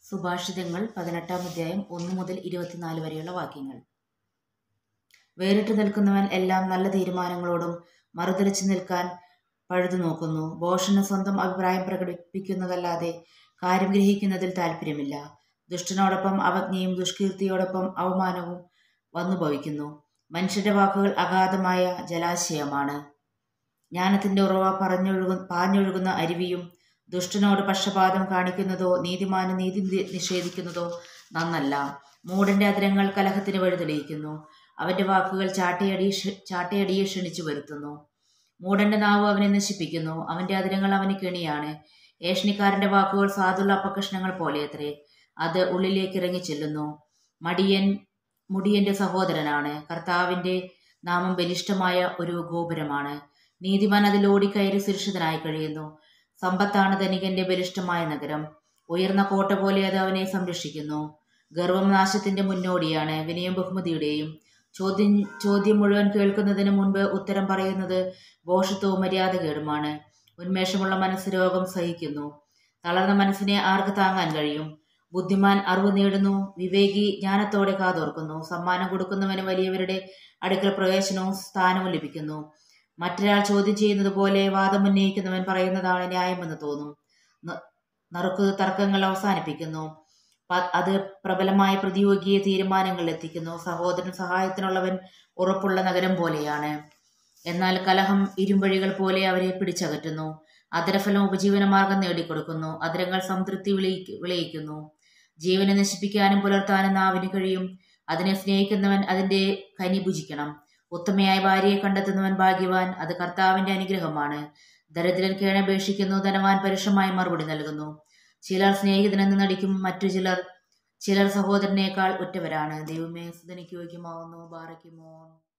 സുഭാഷിതങ്ങൾ പതിനെട്ടാം അധ്യായം ഒന്ന് മുതൽ ഇരുപത്തിനാല് വരെയുള്ള വാക്യങ്ങൾ വേറിട്ട് നിൽക്കുന്നവൻ എല്ലാം നല്ല തീരുമാനങ്ങളോടും മറുതലിച്ചു നിൽക്കാൻ പഴുതു നോക്കുന്നു ഭോഷന് സ്വന്തം അഭിപ്രായം പ്രകടിപ്പിക്കുന്നതല്ലാതെ കാര്യം ഗ്രഹിക്കുന്നതിൽ താല്പര്യമില്ല ദുഷ്ടനോടൊപ്പം അവജ്ഞയും ദുഷ്കീർത്തിയോടൊപ്പം അവമാനവും വന്നു ഭവിക്കുന്നു മനുഷ്യന്റെ വാക്കുകൾ അഗാധമായ ജലാശയമാണ് ജ്ഞാനത്തിന്റെ ഉറവ പറഞ്ഞൊഴുകു പാഞ്ഞൊഴുകുന്ന അരുവിയും ദുഷ്ടനോട് പക്ഷപാതം കാണിക്കുന്നതോ നീതിമാന് നീതി നി- നിഷേധിക്കുന്നതോ നന്നല്ല മൂടന്റെ അതിരങ്ങൾ കലഹത്തിന് വഴി തെളിയിക്കുന്നു അവന്റെ വാക്കുകൾ ചാട്ടയടി ക്ഷ- ചാട്ടയടിയെ ക്ഷണിച്ചു വരുത്തുന്നു മൂടന്റെ നാവ് അവനെ നശിപ്പിക്കുന്നു അവന്റെ അതിരങ്ങൾ അവന് കെണിയാണ് ഏഷണിക്കാരന്റെ വാക്കുകൾ സാധുള്ള അപകഷ്ണങ്ങൾ പോലെയത്രേ അത് ഉള്ളിലേക്ക് ഇറങ്ങി ചെല്ലുന്നു മടിയൻ മുടിയന്റെ സഹോദരനാണ് കർത്താവിന്റെ നാമം ബലിഷ്ഠമായ ഒരു ഗോപുരമാണ് നീതിമാൻ അതിൽ ഓടിക്കയറി സുരക്ഷിതനായി കഴിയുന്നു സമ്പത്താണ് ധനികന്റെ ബലിഷ്ഠമായ നഗരം ഉയർന്ന കോട്ട പോലെ അത് അവനെ സംരക്ഷിക്കുന്നു ഗർവം നാശത്തിന്റെ മുന്നോടിയാണ് വിനയം ബഹുമതിയുടെയും ചോദ്യം ചോദ്യം മുഴുവൻ കേൾക്കുന്നതിന് മുൻപ് ഉത്തരം പറയുന്നത് ഭോഷത്വവും മര്യാദകേടുമാണ് ഉന്മേഷമുള്ള മനസ്സ് രോഗം സഹിക്കുന്നു തളർന്ന മനസ്സിനെ ആർക്ക് താങ്ങാൻ കഴിയും ബുദ്ധിമാൻ അറിവ് നേടുന്നു വിവേകി ജ്ഞാനത്തോടെ കാതോർക്കുന്നു സമ്മാനം കൊടുക്കുന്നവന് വലിയവരുടെ അടുക്കൽ പ്രവേശനവും സ്ഥാനവും ലഭിക്കുന്നു മറ്റൊരാൾ ചോദ്യം ചെയ്യുന്നത് പോലെ വാദം ഉന്നയിക്കുന്നവൻ പറയുന്നതാണ് ന്യായമെന്ന് തോന്നും ന- നറുക്ക് തർക്കങ്ങൾ അവസാനിപ്പിക്കുന്നു പ- അത് പ്രബലമായ പ്രതിയോഗിയെ തീരുമാനങ്ങളിൽ എത്തിക്കുന്നു സഹോദരൻ സഹായത്തിനുള്ളവൻ ഉറപ്പുള്ള നഗരം പോലെയാണ് എന്നാൽ കലഹം ഇരുമ്പഴികൾ പോലെ അവരെ പിടിച്ചകറ്റുന്നു അതരഫലം ഉപജീവനമാർഗം നേടിക്കൊടുക്കുന്നു അതിരങ്ങൾ സംതൃപ്തി വിളയിക്ക് വിളയിക്കുന്നു ജീവനെ നശിപ്പിക്കാനും പുലർത്താനും നാവിന് കഴിയും അതിനെ സ്നേഹിക്കുന്നവൻ അതിന്റെ കനി ഭുജിക്കണം ഉത്തമയായ ഭാര്യയെ കണ്ടെത്തുന്നവൻ ഭാഗ്യവാൻ അത് കർത്താവിന്റെ അനുഗ്രഹമാണ് ദരിദ്രൻ കേണപേക്ഷിക്കുന്നു ധനവാൻ പരുഷമായി മറുപടി നൽകുന്നു ചിലർ സ്നേഹിതനെന്ന് നടിക്കും മറ്റു ചിലർ ചിലർ സഹോദരനേക്കാൾ ഉറ്റവരാണ് ദൈവമേ സുതനിക്ക് യോഗ്യമാവുന്നു ബാറയ്ക്കുമോ